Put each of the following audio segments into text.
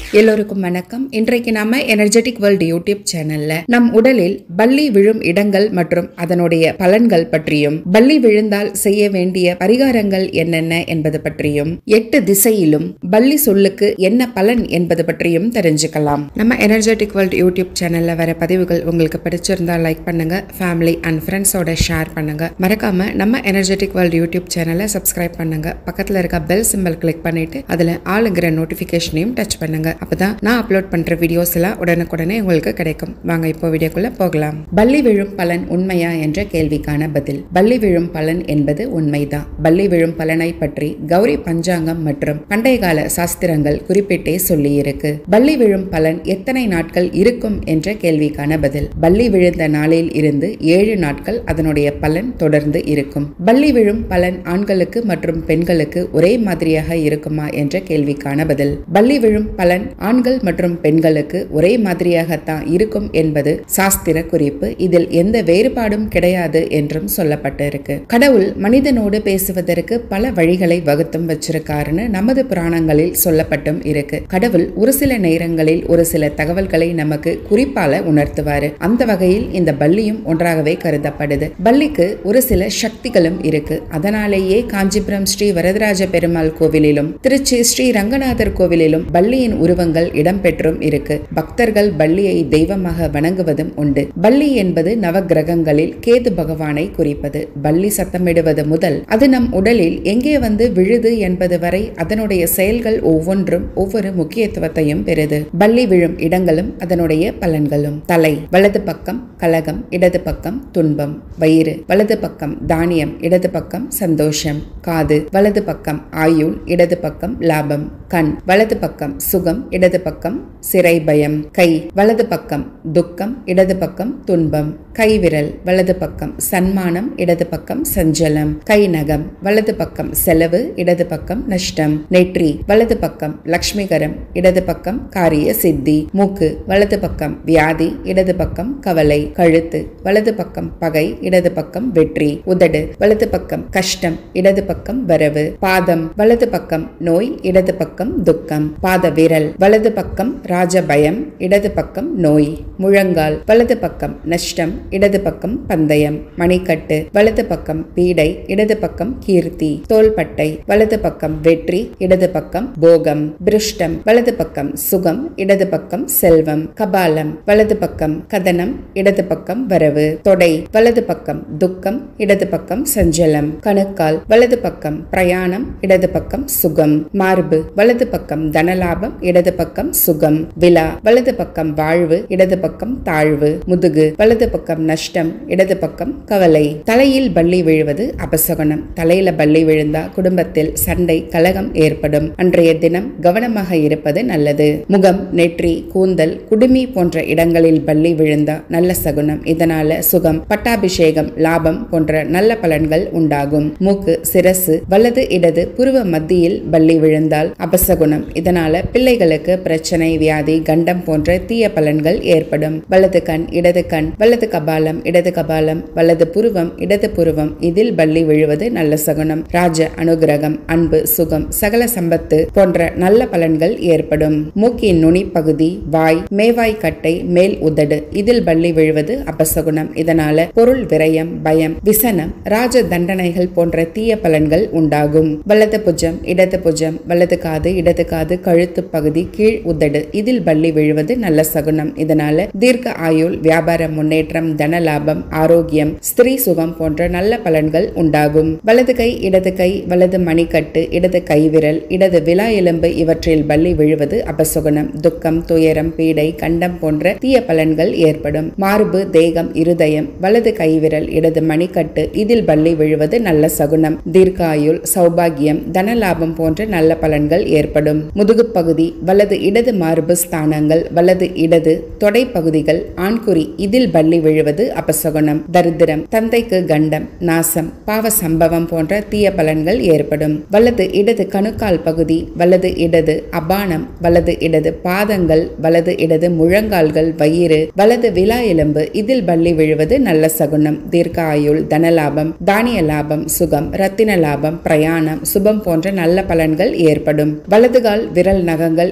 எல்லோருக்கும் வணக்கம் இன்றைக்கு நாம எனர்ஜெட்டிக் வேர்ல்டு யூடியூப் சேனல்ல நம் உடலில் பல்லி விழும் இடங்கள் மற்றும் அதனுடைய பலன்கள் பற்றியும் பல்லி விழுந்தால் செய்ய வேண்டிய பரிகாரங்கள் என்னென்ன என்பது பற்றியும் எட்டு திசையிலும் பல்லி சொல்லுக்கு என்ன பலன் என்பது பற்றியும் தெரிஞ்சுக்கலாம் நம்ம எனர்ஜெட்டிக் வேர்ல்டு யூடியூப் சேனல்ல வர பதிவுகள் உங்களுக்கு பிடிச்சிருந்தா லைக் பண்ணுங்க ஃபேமிலி அண்ட் ஃப்ரெண்ட்ஸோட ஷேர் பண்ணுங்க மறக்காம நம்ம எனர்ஜெட்டிக் வேர்ல்டு யூடியூப் சேனலை சப்ஸ்கிரைப் பண்ணுங்க பக்கத்துல இருக்க பெல் சிம்பல் கிளிக் பண்ணிட்டு அதுல ஆளுங்கிற நோட்டிபிகேஷனையும் டச் பண்ணுங்க அப்பதான் நான் அப்லோட் பண்ற வீடியோஸ் எல்லாம் உடனுக்குடனே உங்களுக்கு கிடைக்கும் வாங்க இப்போ வீடியோக்குள்ள போகலாம் பல்லி விழும் பலன் உண்மையா என்ற கேள்விக்கான பதில் பல்லி விழும் பலன் என்பது உண்மைதான் பல்லி விழும் பலனை பற்றி கௌரி பஞ்சாங்கம் மற்றும் பண்டைய கால சாஸ்திரங்கள் குறிப்பிட்டே சொல்லியிருக்கு பல்லி விழும் பலன் எத்தனை நாட்கள் இருக்கும் என்ற கேள்விக்கான பதில் பல்லி விழுந்த நாளில் இருந்து ஏழு நாட்கள் அதனுடைய பலன் தொடர்ந்து இருக்கும் பல்லி விழும் பலன் ஆண்களுக்கு மற்றும் பெண்களுக்கு ஒரே மாதிரியாக இருக்குமா என்ற கேள்விக்கான பதில் பல்லி விழும் பலன் ஆண்கள் மற்றும் பெண்களுக்கு ஒரே மாதிரியாகத்தான் இருக்கும் என்பது சாஸ்திர குறிப்பு இதில் எந்த வேறுபாடும் கிடையாது என்றும் சொல்லப்பட்டிருக்கு கடவுள் மனிதனோடு பேசுவதற்கு பல வழிகளை வகுத்தும் வச்சிருக்காருன்னு நமது புராணங்களில் சொல்லப்பட்டும் இருக்கு கடவுள் ஒரு சில நேரங்களில் ஒரு சில தகவல்களை நமக்கு குறிப்பால உணர்த்துவாரு அந்த வகையில் இந்த பல்லியும் ஒன்றாகவே கருதப்படுது பல்லிக்கு ஒரு சில சக்திகளும் இருக்கு அதனாலேயே காஞ்சிபுரம் ஸ்ரீ வரதராஜ பெருமாள் கோவிலிலும் திருச்சி ஸ்ரீ ரங்கநாதர் கோவிலிலும் பல்லியின் உருவங்கள் இடம்பெற்றும் இருக்கு பக்தர்கள் பல்லியை தெய்வமாக வணங்குவதும் உண்டு பல்லி என்பது நவகிரகங்களில் கேது பகவானை குறிப்பது பல்லி சத்தமிடுவது முதல் அது நம் உடலில் எங்கே வந்து விழுது என்பது வரை அதனுடைய செயல்கள் ஒவ்வொன்றும் ஒவ்வொரு முக்கியத்துவத்தையும் பெறுது பல்லி விழும் இடங்களும் அதனுடைய பலன்களும் தலை வலது பக்கம் கலகம் இடது பக்கம் துன்பம் வயிறு வலது பக்கம் தானியம் இடது பக்கம் சந்தோஷம் காது வலது பக்கம் ஆயுள் இடது பக்கம் லாபம் கண் வலது பக்கம் சுகம் இடது பக்கம் சிறை பயம் கை வலது பக்கம் துக்கம் இடது பக்கம் துன்பம் கைவிரல் வலது பக்கம் சன்மானம் இடது பக்கம் சஞ்சலம் கை நகம் வலது பக்கம் செலவு இடது பக்கம் நஷ்டம் நெற்றி வலது பக்கம் லக்ஷ்மிகரம் இடது பக்கம் காரிய சித்தி மூக்கு வலது பக்கம் வியாதி இடது பக்கம் கவலை கழுத்து வலது பக்கம் பகை இடது பக்கம் வெற்றி உதடு வலது பக்கம் கஷ்டம் இடது பக்கம் வரவு பாதம் வலது பக்கம் நோய் இடது பக்கம் துக்கம் பாத விரல் வலது பக்கம் ராஜபயம் இடது பக்கம் நோய் முழங்கால் வலது பக்கம் நஷ்டம் இடது பக்கம் பந்தயம் மணிக்கட்டு வலது பக்கம் பீடை இடது பக்கம் கீர்த்தி தோள்பட்டை வலது பக்கம் வெற்றி இடது பக்கம் போகம் பிருஷ்டம் வலது பக்கம் சுகம் இடது பக்கம் செல்வம் கபாலம் வலது பக்கம் கதனம் இடது பக்கம் வரவு தொடை வலது பக்கம் துக்கம் இடது பக்கம் சஞ்சலம் கணுக்கால் வலது பக்கம் பிரயாணம் இடது பக்கம் சுகம் மார்பு வலது பக்கம் தனலாபம் இடது பக்கம் சுகம் விழா வலது பக்கம் வாழ்வு இடது பக்கம் தாழ்வு முதுகு வலது பக்கம் நஷ்டம் இடது பக்கம் கவலை தலையில் பள்ளி விழுவது அபசகுணம் தலையில பள்ளி விழுந்தா குடும்பத்தில் சண்டை கலகம் ஏற்படும் அன்றைய தினம் கவனமாக இருப்பது நல்லது முகம் நெற்றி கூந்தல் குடுமி போன்ற இடங்களில் பள்ளி விழுந்தா நல்ல சகுனம் இதனால சுகம் பட்டாபிஷேகம் லாபம் போன்ற நல்ல பலன்கள் உண்டாகும் மூக்கு சிரசு வலது இடது புருவ மத்தியில் பள்ளி விழுந்தால் அபசகுணம் இதனால பிள்ளைகளுக்கு பிரச்சனை வியாதி கண்டம் போன்ற தீய பலன்கள் ஏற்படும் வலது கண் இடது கண் வலது கபாலம் இடது கபாலம் வலது புருவம் இடது புருவம் இதில் பள்ளி விழுவது நல்ல சகுனம் ராஜ அனுகிரகம் அன்பு சுகம் சகல சம்பத்து போன்ற நல்ல பலன்கள் ஏற்படும் மூக்கின் நுனி பகுதி வாய் மேவாய் கட்டை மேல் உதடு இதில் பள்ளி விழுவது அபசகுணம் இதனால பொருள் விரயம் பயம் விசனம் ராஜ தண்டனைகள் போன்ற தீய பலன்கள் உண்டாகும் வலது புஜம் இடது புஜம் வலது காது இடது காது கழுத்து பகுதி கீழ் உதடு இதில் பள்ளி விழுவது நல்ல சகுனம் இதனால தீர்க்க ஆயுள் வியாபார முன்னேற்றம் தன லாபம் ஆரோக்கியம் ஸ்திரீ சுகம் போன்ற நல்ல பலன்கள் உண்டாகும் வலது கை இடது கை வலது மணிக்கட்டு இடது கைவிரல் இடது விழா எலும்பு இவற்றில் பள்ளி விழுவது அபசுகுணம் துக்கம் துயரம் பீடை கண்டம் போன்ற தீய பலன்கள் ஏற்படும் மார்பு தேகம் இருதயம் வலது கைவிரல் இடது மணிக்கட்டு இதில் பள்ளி விழுவது நல்ல சகுனம் தீர்க்காயுள் சௌபாகியம் தனலாபம் போன்ற நல்ல பலன்கள் ஏற்படும் முதுகு பகுதி வலது இடது மார்பு ஸ்தானங்கள் வலது இடது தொடை பகுதிகள் ஆண்குறி இதில் பள்ளி விழுவது அபசகுணம் தரித்திரம் தந்தைக்கு கண்டம் நாசம் பாவ சம்பவம் போன்ற தீய பலன்கள் ஏற்படும் வலது இடது கணுக்கால் பகுதி வலது இடது அபானம் வலது இடது பாதங்கள் வலது இடது முழங்கால்கள் வயிறு வலது விழா எலும்பு இதில் பள்ளி விழுவது நல்ல சகுனம் தீர்க்க ஆயுள் தனலாபம் தானிய லாபம் சுகம் ரத்தின லாபம் பிரயாணம் சுபம் போன்ற நல்ல பலன்கள் ஏற்படும் வலதுகால் விரல் நகங்கள்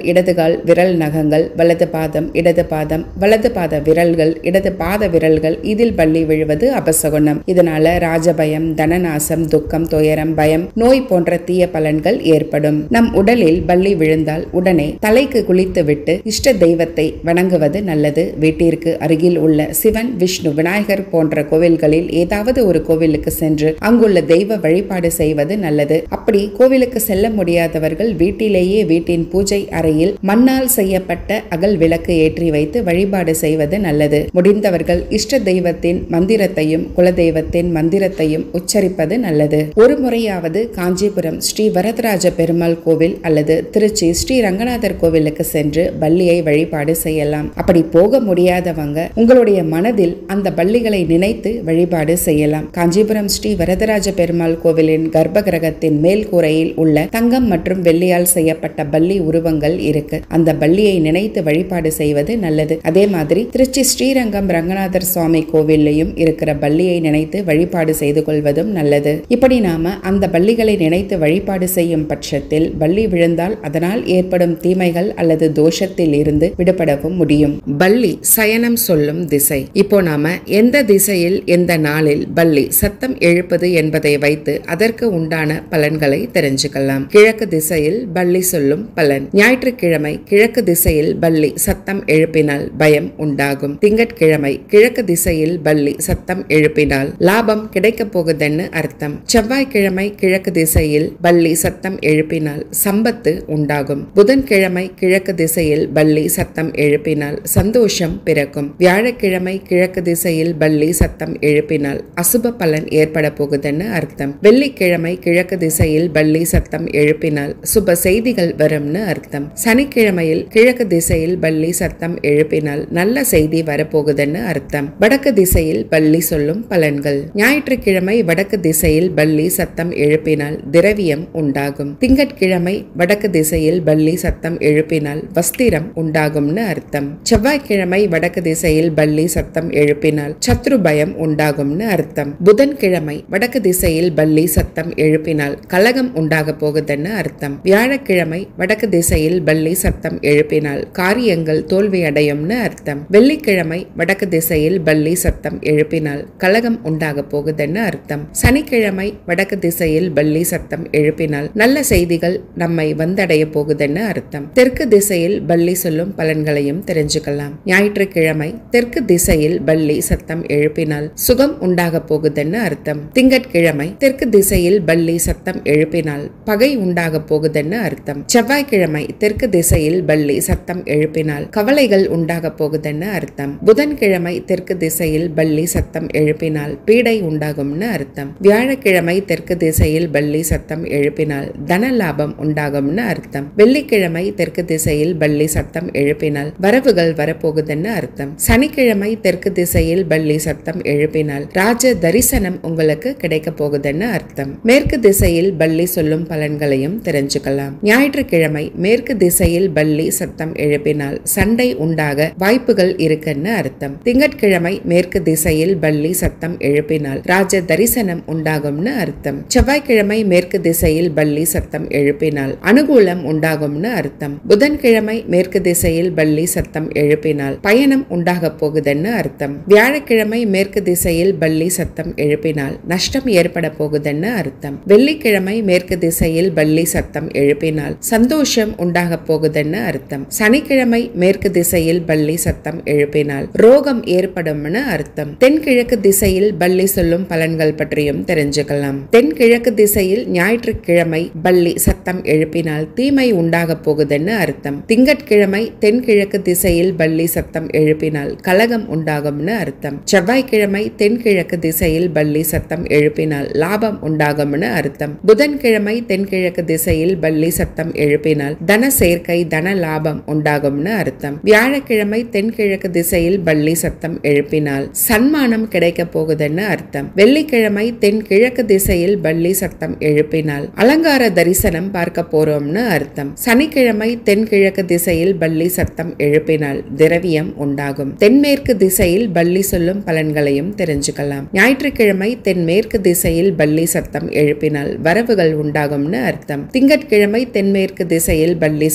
இடதுகால் விரல் நகங்கள் வலது பாதம் இடது பாதம் வலது பாத விரல்கள் இடது பாத விரல்கள் இதில் பள்ளி விழுவது அபசகுணம் இதனால ராஜபயம் தனநாசம் துக்கம் துயரம் பயம் நோய் போன்ற தீய பலன்கள் ஏற்படும் நம் உடலில் பள்ளி விழுந்தால் உடனே தலைக்கு குளித்து விட்டு இஷ்ட தெய்வத்தை வணங்குவது நல்லது வீட்டிற்கு அருகில் உள்ள சிவன் விஷ்ணு விநாயகர் போன்ற கோவில்களில் ஏதாவது ஒரு கோவிலுக்கு சென்று அங்குள்ள தெய்வ வழிபாடு செய்வது நல்லது அப்படி கோவிலுக்கு செல்ல முடியாதவர்கள் வீட்டிலேயே வீட்டின் பூஜை அறையில் மண்ணால் செய்யப்பட்ட அகல் விளக்கு ஏற்றி வைத்து வழிபாடு செய்வது நல்லது முடிந்தவர்கள் இஷ்ட தெய்வத்தின் மந்திரத்தையும் குலதெய்வத்தின் மந்திரத்தையும் உச்சரிப்பது நல்லது ஒரு முறையாவது காஞ்சிபுரம் ஸ்ரீ வரதராஜ பெருமாள் கோவில் அல்லது திருச்சி ஸ்ரீ ரங்கநாதர் கோவிலுக்கு சென்று பள்ளியை வழிபாடு செய்யலாம் அப்படி போக முடியாதவங்க உங்களுடைய மனதில் அந்த பள்ளிகளை நினைத்து வழிபாடு செய்யலாம் காஞ்சிபுரம் ஸ்ரீ வரதராஜ பெருமாள் கோவிலின் கர்ப்ப கிரகத்தின் மேல் கூரையில் உள்ள தங்கம் மற்றும் வெள்ளியால் செய்யப்பட்ட பள்ளி உருவங்கள் இருக்கு அந்த பள்ளியை நினைத்து வழிபாடு செய்வது நல்லது அதே மாதிரி திருச்சி ஸ்ரீரங்கம் ரங்கநாதர் சுவாமி கோவில்லையும் இருக்கிற பள்ளியை நினைத்து வழிபாடு செய்து கொள்வதும் நல்லது இப்படி நாம அந்த பள்ளிகளை நினைத்து வழிபாடு செய்யும் பட்சத்தில் பள்ளி விழுந்தால் அதனால் ஏற்படும் தீமைகள் அல்லது தோஷத்தில் இருந்து விடுபடவும் முடியும் பள்ளி சயனம் சொல்லும் திசை இப்போ நாம எந்த திசையில் எந்த நாளில் பள்ளி சத்தம் எழுப்பது என்பதை வைத்து அதற்கு உண்டான பலன்களை தெரிஞ்சுக்கலாம் கிழக்கு திசையில் பள்ளி சொல்லும் பலன் ஞாயிற்றுக்கிழமை கிழக்கு திசையில் பள்ளி சத்தம் எழுப்பினால் பயம் உண்டாகும் திங்கட்கிழமை கிழக்கு திசையில் பள்ளி சத்தம் எழுப்பினால் லாபம் கிடைக்கப் போகுதுன்னு அர்த்தம் செவ்வாய்க்கிழமை கிழக்கு திசையில் பள்ளி சத்தம் எழுப்பினால் சம்பத்து உண்டாகும் புதன்கிழமை கிழக்கு திசையில் பள்ளி சத்தம் எழுப்பினால் சந்தோஷம் பிறக்கும் வியாழக்கிழமை கிழக்கு திசையில் பள்ளி சத்தம் எழுப்பினால் அசுப பலன் ஏற்பட போகுதுன்னு அர்த்தம் வெள்ளிக்கிழமை கிழக்கு திசையில் பள்ளி சத்தம் எழுப்பினால் சுப செய்திகள் வரும்னு அர்த்தம் சனிக்கிழமையில் கிழக்கு திசையில் பள்ளி சத்தம் எழுப்பினால் நல்ல செய்தி வரப்போகுதுன்னு அர்த்தம் வடக்கு திசையில் பள்ளி சொல்லும் பலன்கள் ஞாயிற்றுக்கிழமை வடக்கு திசையில் பள்ளி சத்தம் எழுப்பினால் திரவியம் உண்டாகும் திங்கட்கிழமை வடக்கு திசையில் பள்ளி சத்தம் எழுப்பினால் வஸ்திரம் உண்டாகும்னு அர்த்தம் செவ்வாய்க்கிழமை வடக்கு திசையில் பள்ளி சத்தம் எழுப்பினால் சத்ரு பயம் உண்டாகும்னு அர்த்தம் புதன்கிழமை வடக்கு திசையில் பள்ளி சத்தம் எழுப்பினால் கலகம் உண்டாக போகுதுன்னு அர்த்தம் வியாழக்கிழமை வடக்கு திசையில் பள்ளி சத்தம் எழுப்பினால் காரியங்கள் தோல்வி அடையும்னு அர்த்தம் வெள்ளிக்கிழமை வடக்கு திசையில் பள்ளி சத்தம் எழுப்பினால் கலகம் உண்டாக போகுதுன்னு அர்த்தம் சனிக்கிழமை வடக்கு திசையில் பள்ளி சத்தம் எழுப்பினால் நல்ல செய்திகள் நம்மை வந்தடைய போகுதுன்னு அர்த்தம் தெற்கு திசையில் பள்ளி சொல்லும் பலன்களையும் தெரிஞ்சுக்கலாம் ஞாயிற்றுக்கிழமை தெற்கு திசையில் பள்ளி சத்தம் எழுப்பினால் சுகம் உண்டாக போகுதுன்னு அர்த்தம் திங்கட்கிழமை தெற்கு திசையில் பள்ளி சத்தம் எழுப்பினால் பகை உண்டாக போகுதுன்னு அர்த்தம் செவ்வாய்க்கிழமை தெற்கு திசையில் பள்ளி சத்தம் எழுப்பினால் கவலைகள் உண்டாக போகுதுன்னு அர்த்தம் புதன்கிழமை தெற்கு திசையில் பள்ளி சத்தம் எழுப்பினால் பீடை உண்டாகும்னு அர்த்தம் வியாழக்கிழமை தெற்கு திசையில் பள்ளி சத்தம் எழுப்பினால் தன லாபம் உண்டாகும்னு அர்த்தம் வெள்ளிக்கிழமை தெற்கு திசையில் பள்ளி சத்தம் எழுப்பினால் வரவுகள் வரப்போகுதுன்னு அர்த்தம் சனிக்கிழமை தெற்கு திசையில் பள்ளி சத்தம் எழுப்பினால் ராஜ தரிசனம் உங்களுக்கு கிடைக்க போகுதுன்னு அர்த்தம் மேற்கு திசையில் பள்ளி சொல்லும் பலன்களையும் தெரிஞ்சுக்கலாம் ஞாயிற்றுக்கிழமை மேற்கு திசையில் பள்ளி சத்தம் எழுப்பினால் சண்டை உண்டாக வாய்ப்புகள் இருக்குன்னு அர்த்தம் திங்கட்கிழமை மேற்கு திசையில் பள்ளி சத்தம் எழுப்பினால் ராஜ தரிசனம் உண்டாகும்னு அர்த்தம் செவ்வாய்க்கிழமை மேற்கு திசையில் பள்ளி சத்தம் எழுப்பினால் அனுகூலம் உண்டாகும்னு அர்த்தம் புதன்கிழமை மேற்கு திசையில் பள்ளி சத்தம் எழுப்பினால் பயணம் உண்டாக போகுதுன்னு அர்த்தம் வியாழக்கிழமை மேற்கு திசையில் பள்ளி சத்தம் எழுப்பினால் நஷ்டம் ஏற்பட போகுதுன்னு அர்த்தம் வெள்ளிக்கிழமை மேற்கு திசையில் பள்ளி சத்தம் எழுப்பினால் சந்தோஷம் உண்டாக போகுதுன்னு அர்த்தம் சனிக்கிழமை மேற்கு திசையில் பள்ளி சத்தம் எழுப்பினால் ரோகம் ஏற்படும்னு அர்த்தம் தென்கிழக்கு திசையில் பள்ளி சொல்லும் பலன்கள் பற்றியும் தெரிஞ்சுக்கலாம் தென்கிழக்கு திசையில் ஞாயிற்றுக்கிழமை பள்ளி சத்தம் எழுப்பினால் தீமை உண்டாக போகுதுன்னு அர்த்தம் திங்கட்கிழமை தென்கிழக்கு திசையில் பள்ளி சத்தம் எழுப்பினால் கலகம் உண்டாகும்னு அர்த்தம் செவ்வாய்க்கிழமை தென்கிழக்கு திசையில் பள்ளி சத்தம் எழுப்பினால் லாபம் உண்டாகும்னு அர்த்தம் புதன்கிழமை தென்கிழக்கு திசையில் பள்ளி சத்தம் எழுப்பினால் தன சேர்க்கை தன லாபம் உண்டாகும்னு அர்த்தம் வியாழக்கிழமை தென்கிழக்கு திசையில் பள்ளி சத்தம் எழுப்பினால் சன்மானம் கிடைக்க போகுதுன்னு அர்த்தம் வெள்ளிக்கிழமை தென்கிழக்கு திசையில் பள்ளி சத்தம் எழுப்பினால் அலங்கார தரிசனம் பார்க்க போறோம்னு அர்த்தம் சனிக்கிழமை தென்கிழக்கு திசையில் பள்ளி சத்தம் எழுப்பினால் திரவியம் உண்டாகும் தென்மேற்கு திசையில் பள்ளி சொல்லும் பலன்களையும் தெரிஞ்சுக்கலாம் ஞாயிற்றுக்கிழமை தென்மேற்கு திசையில் பள்ளி சத்தம் எழுப்பினால் வரவுகள் உண்டாகும்னு அர்த்தம் திங்கட்கிழமை தென்மேற்கு திசையில் பள்ளி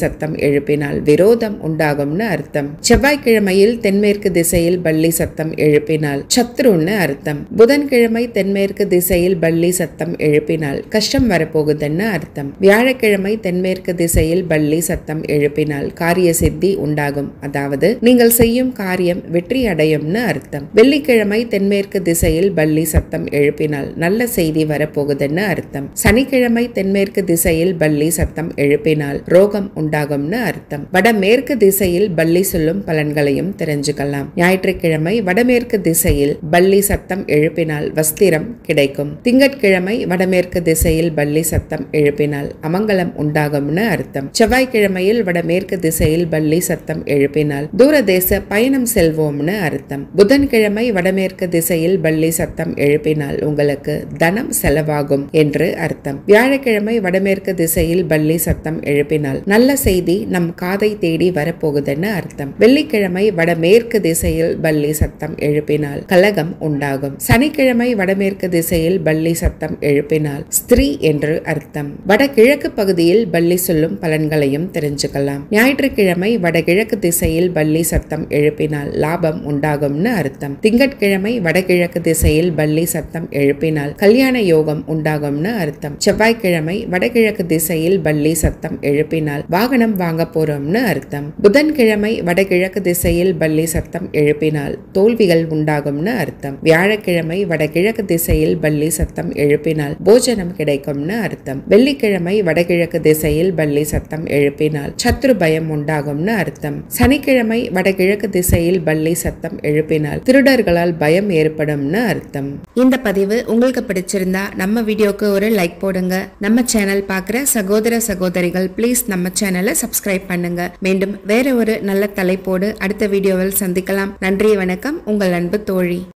சத்தம் எழுப்பினால் விரோதம் உண்டாகும்னு அர்த்தம் செவ்வாய்க்கிழமையில் தென்மேற்கு திசையில் பள்ளி சத்தம் எழுப்பினால் சத்ருன்னு அர்த்தம் புதன்கிழமை தென்மேற்கு திசையில் பள்ளி சத்தம் எழுப்பினால் கஷ்டம் வரப்போகுதுன்னு அர்த்தம் வியாழக்கிழமை தென்மேற்கு திசையில் பள்ளி சத்தம் எழுப்பினால் காரிய சித்தி உண்டாகும் அதாவது நீங்கள் செய்யும் காரியம் வெற்றி அடையும்னு அர்த்தம் வெள்ளிக்கிழமை தென்மேற்கு திசையில் பள்ளி சத்தம் எழுப்பினால் நல்ல செய்தி வரப்போகுதுன்னு அர்த்தம் சனிக்கிழமை தென்மேற்கு திசையில் பள்ளி சத்தம் எழுப்பினால் ரோகம் உண்டாகும்னு அர்த்தம் வடமேற்கு திசையில் பள்ளி சொல்லும் பலன்களையும் தெரிஞ்சுக்கலாம் ஞாயிற்றுக்கிழமை வடமேற்கு திசையில் பள்ளி சத்தம் எழுப்பினால் வஸ்திரம் கிடைக்கும் திங்கட்கிழமை வடமேற்கு திசையில் பள்ளி சத்தம் எழுப்பினால் அமங்கலம் உண்டாகும்னு அர்த்தம் செவ்வாய்க்கிழமையில் வடமேற்கு திசையில் பள்ளி சத்தம் எழுப்பினால் தூரதேச பயணம் செல்வோம்னு அர்த்தம் புதன்கிழமை வடமேற்கு திசையில் பள்ளி சத்தம் எழுப்பினால் உங்களுக்கு தனம் செலவாகும் என்று அர்த்தம் வியாழக்கிழமை வடமேற்கு திசையில் பள்ளி சத்தம் எழுப்பினால் நல்ல செய்தி நம் காதை தேடி வரப்போகுதுன்னு அர்த்தம் வெள்ளிக்கிழமை வடமேற்கு திசையில் பள்ளி சத்தம் எழுப்பினால் கலகம் உண்டாகும் சனிக்கிழமை வடமேற்கு திசையில் பள்ளி சத்தம் எழுப்பினால் ஸ்திரீ என்று அர்த்தம் வடகிழக்கு பகுதியில் பள்ளி சொல்லும் பலன்களையும் தெரிஞ்சுக்கலாம் ஞாயிற்றுக்கிழமை வடகிழக்கு திசையில் பள்ளி சத்தம் எழுப்பினால் லாபம் உண்டாகும்னு அர்த்தம் திங்கட்கிழமை வடகிழக்கு திசையில் பள்ளி சத்தம் எழுப்பினால் கல்யாண யோகம் உண்டாகும்னு அர்த்தம் செவ்வாய்க்கிழமை வடகிழக்கு திசையில் பள்ளி சத்தம் எழுப்பினால் வாகனம் வாங்க போறோம்னு அர்த்தம் புதன்கிழமை வடகிழக்கு திசையில் பள்ளி சத்தம் எழுப்பினால் தோல்விகள் உண்டாகும்னு அர்த்தம் வியாழக்கிழமை வடகிழக்கு திசையில் பள்ளி சத்தம் எழுப்பினால் போஜனம் கிடைக்கும்னு அர்த்தம் வெள்ளிக்கிழமை வடகிழக்கு திசையில் பள்ளி சத்தம் எழுப்பினால் சத்ரு பயம் உண்டாகும்னு அர்த்தம் சனிக்கிழமை வடகிழக்கு திசையில் பள்ளி சத்தம் எழுப்பினால் திருடர்களால் பயம் ஏற்படும்னு அர்த்தம் இந்த பதிவு உங்களுக்கு பிடிச்சிருந்தா நம்ம வீடியோக்கு ஒரு லைக் போடுங்க நம்ம சேனல் பார்க்குற சகோதர சகோதரிகள் ப்ளீஸ் நம்ம சேனலை சப்ஸ்கிரைப் பண்ணுங்க மீண்டும் வேற ஒரு நல்ல தலைப்போடு அடுத்த வீடியோவில் சந்திக்கலாம் நன்றி வணக்கம் உங்கள் அன்பு தோழி